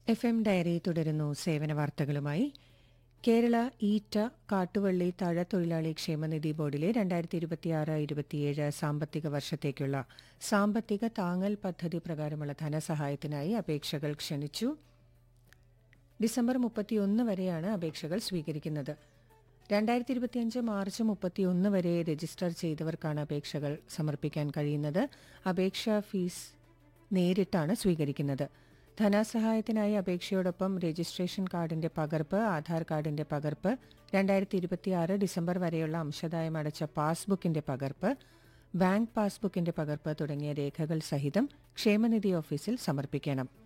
F M diary തുടരുന്നു സേവന വാർത്തകളുമായി കേരള ഈറ്റ കാട്ടുവള്ളി തഴ തൊഴിലാളി ക്ഷേമനിധി ബോർഡിലെ രണ്ടായിരത്തി ഇരുപത്തിയാറ് ഇരുപത്തിയേഴ് സാമ്പത്തിക വർഷത്തേക്കുള്ള സാമ്പത്തിക താങ്ങൽ പദ്ധതി പ്രകാരമുള്ള ധനസഹായത്തിനായി അപേക്ഷകൾ ക്ഷണിച്ചു ഡിസംബർ മുപ്പത്തിയൊന്ന് വരെയാണ് അപേക്ഷകൾ സ്വീകരിക്കുന്നത് രണ്ടായിരത്തി ഇരുപത്തിയഞ്ച് മാർച്ച് മുപ്പത്തിയൊന്ന് വരെ രജിസ്റ്റർ ചെയ്തവർക്കാണ് അപേക്ഷകൾ സമർപ്പിക്കാൻ കഴിയുന്നത് അപേക്ഷാ ഫീസ് നേരിട്ടാണ് സ്വീകരിക്കുന്നത് ധനസഹായത്തിനായി അപേക്ഷയോടൊപ്പം രജിസ്ട്രേഷൻ കാർഡിന്റെ പകർപ്പ് ആധാർ കാർഡിന്റെ പകർപ്പ് രണ്ടായിരത്തി ഇരുപത്തിയാറ് ഡിസംബർ വരെയുള്ള അംശദായം അടച്ച പാസ്ബുക്കിന്റെ പകർപ്പ് ബാങ്ക് പാസ്ബുക്കിന്റെ പകർപ്പ് തുടങ്ങിയ രേഖകൾ സഹിതം ക്ഷേമനിധി ഓഫീസിൽ സമർപ്പിക്കണം